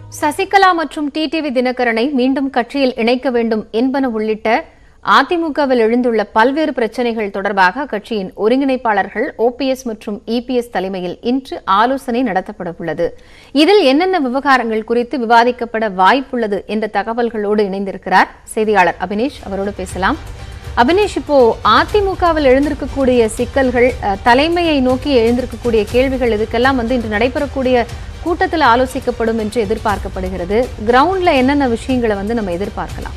சசிகலா மற்றும் டிடிவி தினகரனை மீண்டும் கட்சியில் இணைக்க வேண்டும் என்பன உள்ளிட்ட அதிமுகவில் எழுந்துள்ள பல்வேறு பிரச்சனைகள் தொடர்பாக கட்சியின் ஒருங்கிணைப்பாளர்கள் ஓபிஎஸ் மற்றும் இபிஎஸ் தலைமையில் இன்று ஆலோசனை நடத்தப்பட உள்ளது இதில் என்னென்ன விவகாரங்கள் குறித்து விவாதிக்கப்பட வாய்ப்புள்ளது என்ற தகவல்களோடு இணைந்திருக்கிறார் செய்தியாளர் அபினேஷ் அவரோடு பேசலாம் அபினேஷ் இப்போ அதிமுகவில் எழுந்திருக்கக்கூடிய சிக்கல்கள் அஹ், தலைமையை நோக்கி எழுந்திருக்கக்கூடிய கேள்விகள் இதுக்கெல்லாம் வந்து இன்று நடைபெறக்கூடிய கூட்டத்தில் ஆலோசிக்கப்படும் என்று எதிர்பார்க்கப்படுகிறது கிரவுண்ட்ல என்னென்ன விஷயங்களை வந்து நம்ம எதிர்பார்க்கலாம்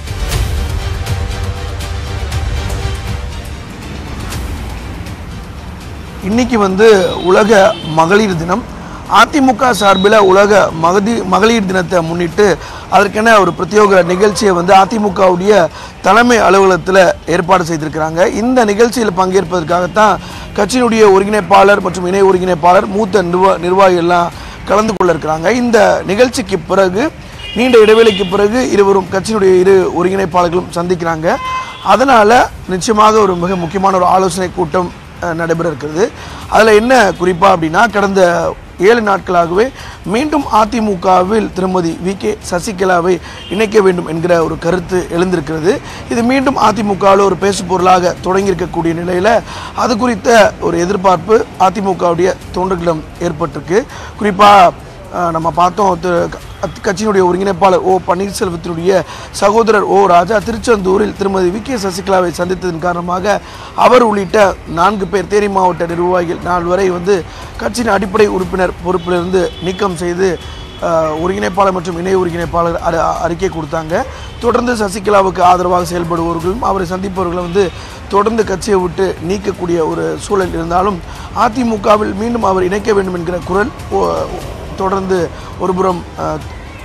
இன்னைக்கு வந்து உலக மகளிர் தினம் அதிமுக சார்பில் உலக மகதி மகளிர் தினத்தை முன்னிட்டு அதற்கென ஒரு பிரத்யோக நிகழ்ச்சியை வந்து அதிமுகவுடைய தலைமை அலுவலகத்தில் ஏற்பாடு செய்திருக்கிறாங்க இந்த நிகழ்ச்சியில் பங்கேற்பதற்காகத்தான் கட்சியினுடைய ஒருங்கிணைப்பாளர் மற்றும் இணை ஒருங்கிணைப்பாளர் மூத்த நிர்வா நிர்வாகிகள்லாம் கலந்து கொள்ள இருக்கிறாங்க இந்த நிகழ்ச்சிக்கு பிறகு நீண்ட இடைவெளிக்கு பிறகு இருவரும் கட்சியினுடைய இரு ஒருங்கிணைப்பாளர்களும் சந்திக்கிறாங்க அதனால் நிச்சயமாக ஒரு மிக முக்கியமான ஒரு ஆலோசனை கூட்டம் அஹ், நடைபெற இருக்கிறது அதில் என்ன குறிப்பாக அப்படின்னா கடந்த ஏழு நாட்களாகவே மீண்டும் அதிமுகவில் திருமதி வி கே சசிகலாவை இணைக்க வேண்டும் என்கிற ஒரு கருத்து எழுந்திருக்கிறது இது மீண்டும் அதிமுகவில் ஒரு பேசு பொருளாக தொடங்கியிருக்கக்கூடிய நிலையில் அது குறித்த ஒரு எதிர்பார்ப்பு அதிமுகவுடைய தொண்டர்களிடம் ஏற்பட்டிருக்கு குறிப்பாக அஹ் நம்ம பார்த்தோம் திரு க- கட்சியினுடைய ஒருங்கிணைப்பாளர் ஓ பன்னீர்செல்வத்தினுடைய சகோதரர் ஓ ராஜா திருச்செந்தூரில் திருமதி வி கே சசிகலாவை சந்தித்ததன் காரணமாக அவர் உள்ளிட்ட நான்கு பேர் தேனி மாவட்ட நிர்வாகிகள் நாள் வரை வந்து கட்சியின் அடிப்படை உறுப்பினர் பொறுப்பிலிருந்து நீக்கம் செய்து அஹ், ஒருங்கிணைப்பாளர் மற்றும் இணை ஒருங்கிணைப்பாளர் அறி- அறிக்கை கொடுத்தாங்க தொடர்ந்து சசிகலாவுக்கு ஆதரவாக செயல்படுபவர்களும் அவரை சந்திப்பவர்களும் வந்து தொடர்ந்து கட்சியை விட்டு நீக்கக்கூடிய ஒரு சூழல் இருந்தாலும் அதிமுகவில் மீண்டும் அவர் இணைக்க வேண்டும் என்கிற குரல் ஓ- தொடர்ந்து ஒருபுறம் அஹ்,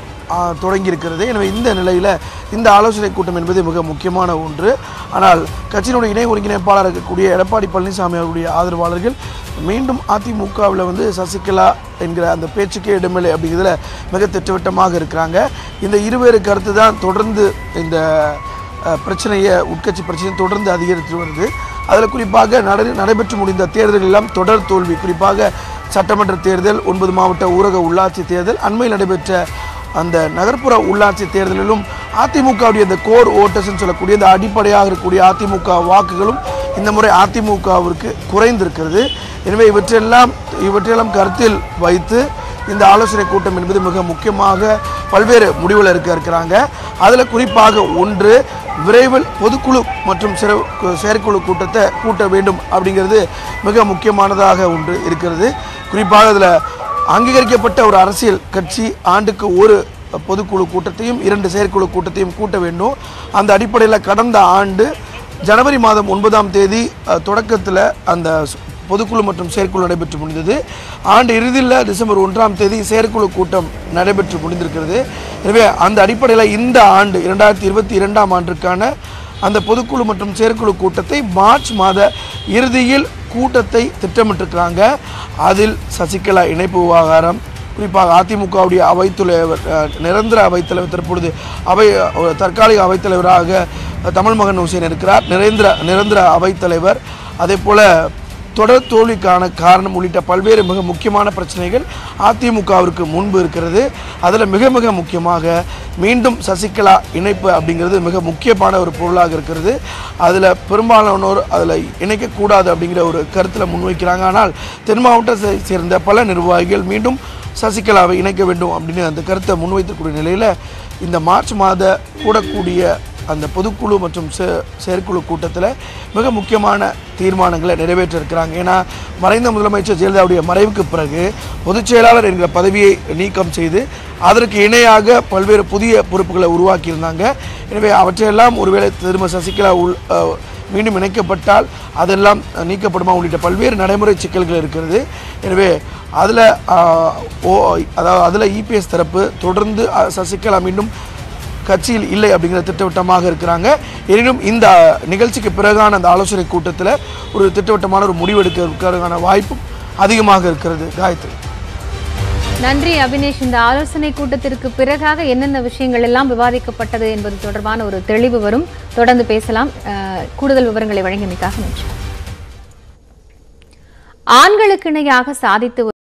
ஆ, தொடங்கியிருக்கிறது எனவே இந்த நிலையில் இந்த ஆலோசனை கூட்டம் என்பது மிக முக்கியமான ஒன்று ஆனால் கட்சியினுடைய இணை ஒருங்கிணைப்பாளர் இருக்கக்கூடிய எடப்பாடி பழனிசாமி அவருடைய ஆதரவாளர்கள் மீண்டும் அதிமுகவில் வந்து சசிகலா என்கிற அந்த பேச்சுக்கே இடமில்லை அப்படிங்கிறதுல மிக திட்டவட்டமாக இருக்கிறாங்க இந்த இருவேறு கருத்து தான் தொடர்ந்து இந்த அஹ், பிரச்சனையை உட்கட்சி பிரச்சனை தொடர்ந்து அதிகரித்து வருது அதில் குறிப்பாக நட நடைபெற்று முடிந்த தேர்தல்கள் எல்லாம் தொடர் தோல்வி குறிப்பாக சட்டமன்ற தேர்தல் ஒன்பது மாவட்ட ஊரக உள்ளாட்சி தேர்தல் அண்மையில் நடைபெற்ற அந்த நகர்ப்புற உள்ளாட்சி தேர்தலிலும் அதிமுகவுடைய இந்த கோர் ஓட்டர்ஸ்ன்னு சொல்லக்கூடிய இந்த அடிப்படையாக இருக்கக்கூடிய அதிமுக வாக்குகளும் இந்த முறை அதிமுகவிற்கு குறைந்திருக்கிறது எனவே இவற்றெல்லாம் இவற்றையெல்லாம் கருத்தில் வைத்து இந்த ஆலோசனை கூட்டம் என்பது மிக முக்கியமாக பல்வேறு முடிவுகள் இருக்க இருக்கிறாங்க அதில் குறிப்பாக ஒன்று விரைவில் பொதுக்குழு மற்றும் சிற செயற்குழு கூட்டத்தை கூட்ட வேண்டும் அப்படிங்கிறது மிக முக்கியமானதாக ஒன்று இருக்கிறது குறிப்பாக அதில் அங்கீகரிக்கப்பட்ட ஒரு அரசியல் கட்சி ஆண்டுக்கு ஒரு பொதுக்குழு கூட்டத்தையும் இரண்டு செயற்குழு கூட்டத்தையும் கூட்ட வேண்டும் அந்த அடிப்படையில் கடந்த ஆண்டு ஜனவரி மாதம் ஒன்பதாம் தேதி தொடக்கத்தில் அந்த ஸ்- பொதுக்குழு மற்றும் செயற்குழு நடைபெற்று முடிந்தது ஆண்டு இறுதியில் டிசம்பர் ஒன்றாம் தேதி செயற்குழு கூட்டம் நடைபெற்று முடிந்திருக்கிறது எனவே அந்த அடிப்படையில் இந்த ஆண்டு இரண்டாயிரத்தி இருபத்தி இரண்டாம் ஆண்டிற்கான அந்த பொதுக்குழு மற்றும் செயற்குழு கூட்டத்தை மார்ச் மாத இறுதியில் கூட்டத்தை திட்டமிட்டிருக்கிறாங்க அதில் சசிகலா இணைப்பு விவகாரம் குறிப்பாக அதிமுகவுடைய அவைத்தலைவர் அஹ், நிரந்தர அவைத்தலைவர் தற்பொழுது அவை அஹ், தற்காலிக அவைத்தலைவராக அஹ், தமிழ் மகன் ஹுசேன் இருக்கிறார் நிரந்தர நிரந்தர அவைத்தலைவர் அதே போல தொடர் தோல்விக்கான காரணம் உள்ளிட்ட பல்வேறு மிக முக்கியமான பிரச்சனைகள் அதிமுகவிற்கு முன்பு இருக்கிறது அதில் மிக மிக முக்கியமாக மீண்டும் சசிகலா இணைப்பு அப்படிங்கிறது மிக முக்கியமான ஒரு பொருளாக இருக்கிறது அதில் பெரும்பாலானோர் அதில் இணைக்கக்கூடாது அப்படிங்கிற ஒரு கருத்தில் முன்வைக்கிறாங்க ஆனால் தென் மாவட்டத்தை சேர்ந்த பல நிர்வாகிகள் மீண்டும் சசிகலாவை இணைக்க வேண்டும் அப்படின்னு அந்த கருத்தை முன்வைத்திருக்கூடிய நிலையில் இந்த மார்ச் மாத கூடக்கூடிய அந்த பொதுக்குழு மற்றும் செ- செயற்குழு கூட்டத்தில் மிக முக்கியமான தீர்மானங்களை நிறைவேற்ற இருக்கிறாங்க ஏன்னா மறைந்த முதலமைச்சர் ஜெயலலிதாவுடைய மறைவுக்கு பிறகு பொதுச் செயலாளர் என்கிற பதவியை நீக்கம் செய்து அதற்கு இணையாக பல்வேறு புதிய பொறுப்புகளை உருவாக்கியிருந்தாங்க எனவே அவற்றையெல்லாம் ஒருவேளை திரும்ப சசிகலா உள் அஹ், மீண்டும் இணைக்கப்பட்டால் அதெல்லாம் நீக்கப்படுமா உள்ளிட்ட பல்வேறு நடைமுறை சிக்கல்கள் இருக்கிறது எனவே அதில் ஓ அதாவது அதில் இபிஎஸ் தரப்பு தொடர்ந்து அஹ், சசிகலா மீண்டும் கட்சியில் இல்லை அப்படிங்கிற திட்டவட்டமாக இருக்கிறாங்க எனினும் இந்த நிகழ்ச்சிக்கு பிறகான அந்த ஆலோசனை கூட்டத்தில் ஒரு திட்டவட்டமான ஒரு முடிவெடுக்கிறதுக்கான வாய்ப்பும் அதிகமாக இருக்கிறது காயத்ரி நன்றி அபினேஷ் இந்த ஆலோசனை கூட்டத்திற்கு பிறகாக என்னென்ன விஷயங்கள் எல்லாம் விவாதிக்கப்பட்டது என்பது தொடர்பான ஒரு தெளிவு வரும் தொடர்ந்து பேசலாம் அஹ், கூடுதல் விவரங்களை வழங்கியமைக்காக நன்றி ஆண்களுக்கு இணையாக சாதித்து